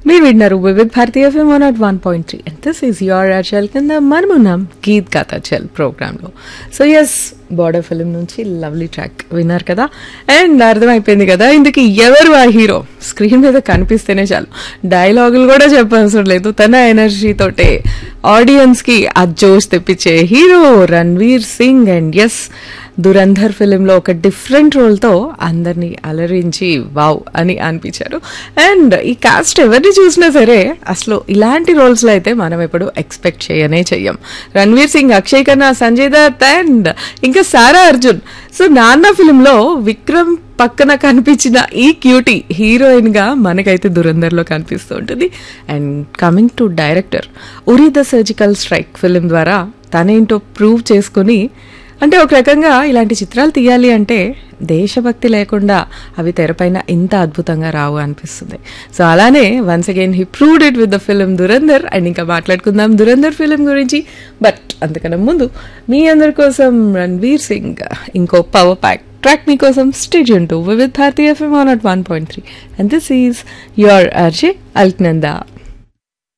మీరు విన్నారు Vividh Bharati FM one not one point three and this is your Achal కింద మనమున్నాం గీత్ గాత చల్ ప్రోగ్రాంలో సో ఎస్ బార్డర్ ఫిలిం నుంచి లవ్లీ ట్రాక్ విన్నారు కదా అండ్ అర్థమైపోయింది కదా ఇందుకు ఎవరు ఆ హీరో స్క్రీన్ మీద కనిపిస్తేనే చాలు డైలాగులు కూడా చెప్పవసరం లేదు తన ఎనర్జీతోటే ఆడియన్స్కి ఆ జోష్ తెప్పించే hero Ranveer Singh and yes Dhurandhar ఫిలింలో ఒక డిఫరెంట్ రోల్తో అందరినీ అలరించి వావ్ అని అనిపించారు అండ్ ఈ కాస్ట్ ఎవరిని చూసినా సరే అసలు ఇలాంటి రోల్స్లో అయితే మనం ఎప్పుడు ఎక్స్పెక్ట్ చేయనే చెయ్యం రణ్వీర్ సింగ్ అక్షయ్ ఖన్నా సంజయ్ దత్ అండ్ ఇంకా సారా అర్జున్ సో నాన్న ఫిలింలో విక్రమ్ పక్కన కనిపించిన ఈ క్యూటీ హీరోయిన్ గా మనకైతే దురంధర్లో కనిపిస్తూ ఉంటుంది and coming to director Uri the surgical strike film ద్వారా తనేంటో ప్రూవ్ చేసుకుని అంటే ఒక రకంగా ఇలాంటి చిత్రాలు తీయాలి అంటే దేశభక్తి లేకుండా అవి తెరపైన ఇంత అద్భుతంగా రావు అనిపిస్తుంది సో అలానే once again he proved it with the film Dhurandhar and ఇంకా మాట్లాడుకుందాం దురంధర్ ఫిలిం గురించి బట్ అంతకన్నా ముందు మీ అందరి కోసం రణ్వీర్ సింగ్ ఇంకో పవర్ ప్యాక్ ట్రాక్ మీకోసం stay tuned to with Bharati FM one not one point three and this is your RJ Alaknanda